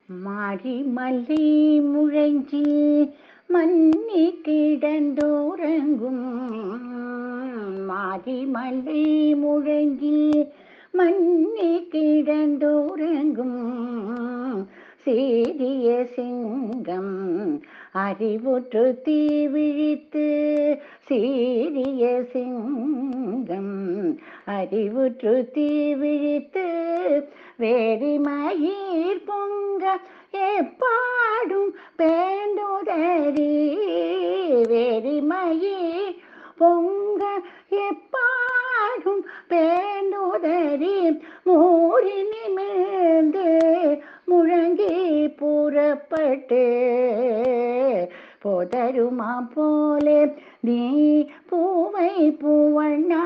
மாரிமலை முழங்கி மன்னி கிடந்தோரங்கும் மாரிமலை முழங்கி மன்னி கிடந்தோரங்கும் சீரிய சிங்கம் அறிவுற்று தீ விழித்து சீரிய சிங்கம் அறிவுற்று தீ விழித்து வேரிமயிர் பொங்க எப்பாடும் பேண்டுதறி வேரிமயிர் பொங்க எப்பாடும் பேண்டுதறி மூறி நிமிர்ந்து முழங்கி புறப்பட்டு போதருமா போலே நீ பூவை பூவண்ணா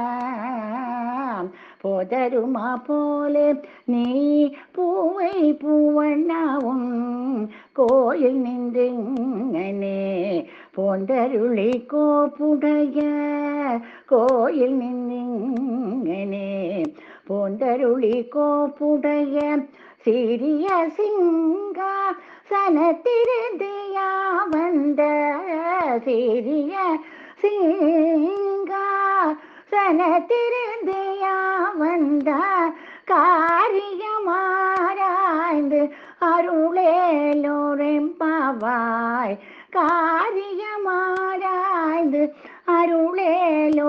போதருமா போலே நீ பூவை பூவண்ணாவும் கோயில் நின்றெங்கனே போந்தருளி கோப்புடைய கோயில் நின்றெங்கனே போந்தருளி கோப்புடைய சிறிய சிங்கா சனத்திருந்தியா வந்த சிறிய சிங்கா சனத்திருந்தியா வந்த காரியமாராய்ந்து அருளேலோரெம்பாவாய் காரியமாராய்ந்து அருளேலோ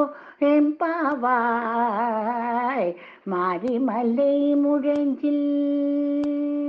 எம்பாவாய் மாரிமலை முழங்கில்